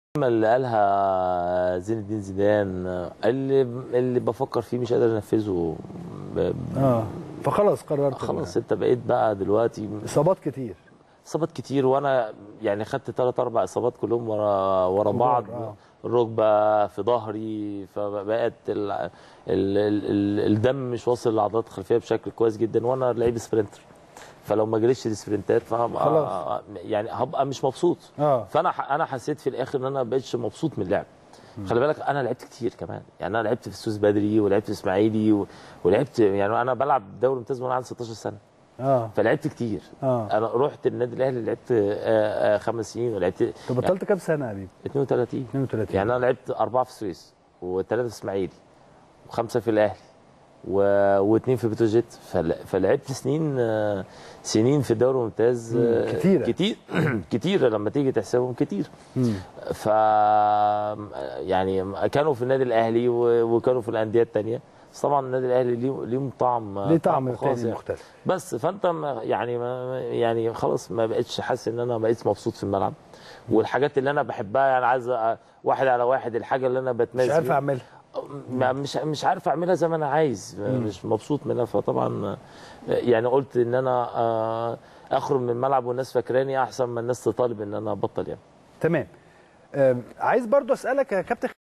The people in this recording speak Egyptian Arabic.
اللي قالها زين الدين زيدان اللي اللي بفكر فيه مش قادر انفذه ب- اه فخلاص قررت خلاص انت بقيت بقى دلوقتي اصابات كتير اصابات كتير وانا يعني خدت ثلاث اربع اصابات كلهم ورا ورا كبار، بعض آه. الركبه في ظهري فبقت ال ال ال ال الدم مش واصل للعضلات الخلفيه بشكل كويس جدا وانا لعيب سبرنتر فلو ما جريتش السبرنتات فهبقى خلاص. يعني هبقى مش مبسوط اه فانا ح- انا حسيت في الاخر ان انا ما بقتش مبسوط من اللعب خلي بالك انا لعبت كتير كمان يعني انا لعبت في السوس بدري ولعبت في اسماعيلي و... ولعبت يعني انا بلعب دوري ممتاز وانا عندي 16 سنه اه فلعبت كتير اه انا رحت النادي الاهلي لعبت آه، آه، خمس سنين ولعبت طب بطلت كام سنه يا حبيبي 32 32 يعني انا لعبت اربعه في السويس وثلاثه في اسماعيلي وخمسه في الاهلي و... واثنين في بتروجيت فل... فلعبت سنين آه، سنين في الدوري الممتاز آه، مم، كتيرة. كتير كتير لما تيجي تحسبهم كتير مم. ف يعني كانوا في النادي الاهلي و... وكانوا في الانديه الثانيه بس طبعا النادي الاهلي ليه ليهم طعم ليه طعم خاص تاني يعني. مختلف بس فانت ما- يعني ما يعني خلاص ما بقتش حاسس ان انا بقيت مبسوط في الملعب والحاجات اللي انا بحبها يعني عايز أ- واحد على واحد الحاجه اللي انا بتميز مش عارف بيها. اعملها ما- مش مش عارف اعملها زي ما انا عايز مش مبسوط منها فطبعا يعني قلت ان انا آه، اخرج من الملعب والناس فاكراني احسن ما الناس تطالب ان انا ابطل يعني تمام آم، عايز برضو اسالك يا كابتن